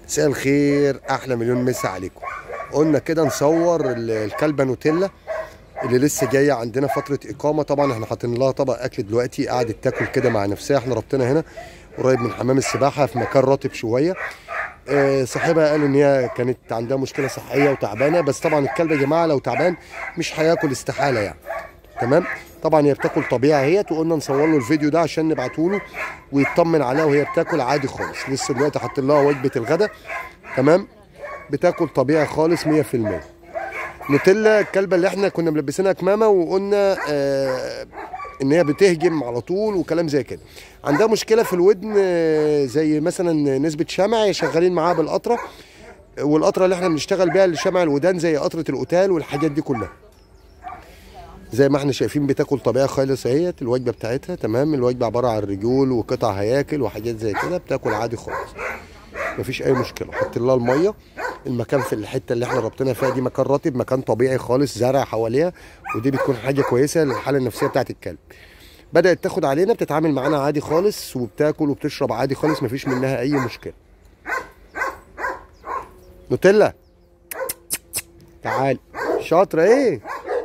مساء الخير احلى مليون مسا عليكم قلنا كده نصور ال- الكلبه نوتيلا اللي لسه جايه عندنا فتره اقامه طبعا احنا حاطين لها طبق اكل دلوقتي قعدت تاكل كده مع نفسها احنا ربطنا هنا قريب من حمام السباحه في مكان رطب شويه آه، صاحبها قال ان هي كانت عندها مشكله صحيه وتعبانه بس طبعا الكلب يا جماعه لو تعبان مش هياكل استحاله يعني تمام طبعا هي بتاكل طبيعي هي وقلنا نصور له الفيديو ده عشان نبعته له ويطمن عليها وهي بتاكل عادي خالص لسه دلوقتي حاطين لها وجبه الغداء تمام بتاكل طبيعي خالص 100% نوتيلا الكلبه اللي احنا كنا ملبسينها كمامه وقلنا آه ان هي بتهجم على طول وكلام زي كده عندها مشكله في الودن آه، زي مثلا نسبه شمع شغالين معاها بالقطره والقطره اللي احنا بنشتغل بيها لشمع الودان زي قطره القتال والحاجات دي كلها زي ما احنا شايفين بتاكل طبيعي خالص اهيت الوجبه بتاعتها تمام الوجبه عباره عن رجول وقطع هياكل وحاجات زي كده بتاكل عادي خالص مفيش اي مشكله حط لها الميه المكان في الحته اللي احنا ربطنا فيها دي مكان رطب مكان طبيعي خالص زرع حواليها ودي بتكون حاجه كويسه للحاله النفسيه بتاعت الكلب بدات تاخد علينا بتتعامل معانا عادي خالص وبتاكل وبتشرب عادي خالص مفيش منها اي مشكله نوتيلا تعال شاطره ايه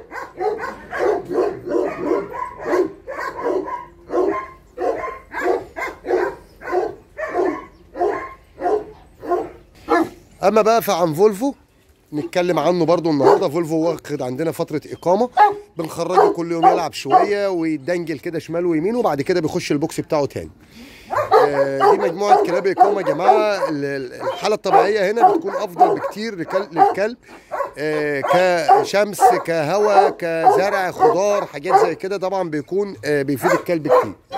اما بقى فعن فولفو نتكلم عنه برضو النهارده فولفو واخد عندنا فتره اقامه بنخرجه كل يوم يلعب شويه ويدنجل كده شمال ويمين وبعد كده بيخش البوكس بتاعه تاني آه، دي مجموعه كلاب اقامه يا جماعه ال- ال- الحاله الطبيعيه هنا بتكون افضل بكتير لكل- للكلب آه، كشمس كهواء كزرع خضار حاجات زي كده طبعا بيكون آه، بيفيد الكلب كتير